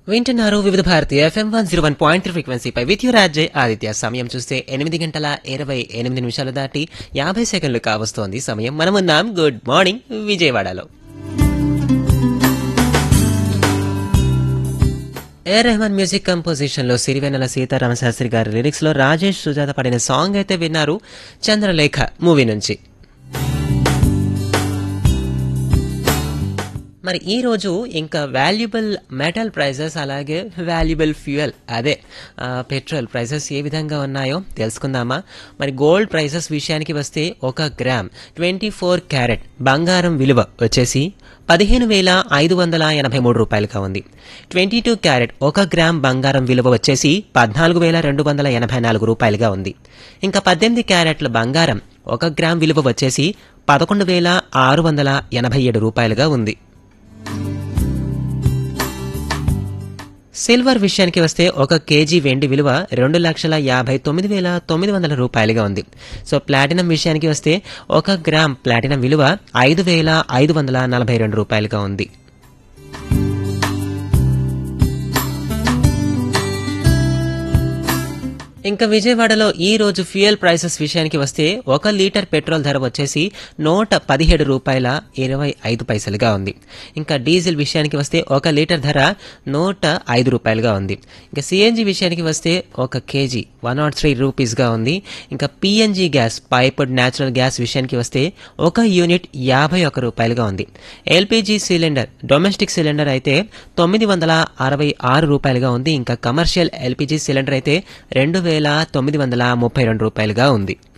వింటున్నారు Vividh Bharati FM one zero one point three ఫ్రీక్వెన్సీపై with you Rajay Aditya సమయం చూస్తే ఎనిమిది గంటల ఇరవై ఎనిమిది నిమిషాలు దాటి యాభై సెకండ్లు కావస్తోంది సమయం మనమున్నాం గుడ్ మార్నింగ్ విజయవాడలో ఏ రెహమాన్ మ్యూజిక్ కంపోజిషన్ లో సిరివెన్నెల సీతారామ శాస్త్రి గారి లిరిక్స్ లో రాజేష్ సుజాత పడిన సాంగ్ అయితే విన్నారు చంద్రలేఖ మూవీ నుంచి మరి ఈ రోజు ఇంకా వాల్యుబుల్ మెటల్ ప్రైజెస్ అలాగే వాల్యుబుల్ ఫ్యూయల్ అదే ఆ, పెట్రోల్ ప్రైజెస్ ఏ విధంగా ఉన్నాయో తెలుసుకుందామా మరి గోల్డ్ ప్రైజెస్ విషయానికి వస్తే ఒక గ్రామ్ ట్వంటీ ఫోర్ క్యారెట్ బంగారం విలువ వచ్చేసి పదిహేను వేల ఐదు వందల ఎనభై మూడు రూపాయలుగా ఉంది ట్వంటీ టూ క్యారెట్ ఒక గ్రామ్ బంగారం విలువ వచ్చేసి పద్నాలుగు వేల రెండు వందల ఎనభై నాలుగు రూపాయలుగా ఉంది ఇంకా పద్దెనిమిది క్యారెట్ల బంగారం ఒక గ్రామ్ విలువ వచ్చేసి పదకొండు వేల ఆరు వందల ఎనభై ఏడు రూపాయలుగా ఉంది సిల్వర్ విషయానికి వస్తే ఒక కేజీ వెండి విలువ రెండు లక్షల యాభై తొమ్మిది వేల తొమ్మిది వందల రూపాయలుగా ఉంది సో ప్లాటినం విషయానికి వస్తే ఒక గ్రామ్ ప్లాటినం విలువ ఐదు వేల ఐదు వందల నలభై రెండు రూపాయలుగా ఉంది ఇంకా విజయవాడలో ఈ రోజు ఫ్యూయల్ ప్రైసెస్ విషయానికి వస్తే ఒక లీటర్ పెట్రోల్ ధర వచ్చేసి నూట పదిహేడు రూపాయల ఇరవై ఐదు పైసలుగా ఉంది ఇంకా డీజిల్ విషయానికి వస్తే ఒక లీటర్ ధర నూట ఐదు రూపాయలుగా ఉంది ఇంకా సిఎన్జి విషయానికి వస్తే ఒక కేజీ వన్ నాట్ త్రీ రూపీస్గా ఉంది ఇంకా PNG gas piped natural gas విషయానికి వస్తే ఒక యూనిట్ యాభై ఒక రూపాయలుగా ఉంది ఎల్పిజి సిలిండర్ డొమెస్టిక్ సిలిండర్ అయితే తొమ్మిది వందల అరవై ఆరు రూపాయలుగా ఉంది ఇంకా కమర్షియల్ ఎల్పిజి సిలిండర్ అయితే రెండు వేల తొమ్మిది వందల ముప్పై రెండు రూపాయలుగా ఉంది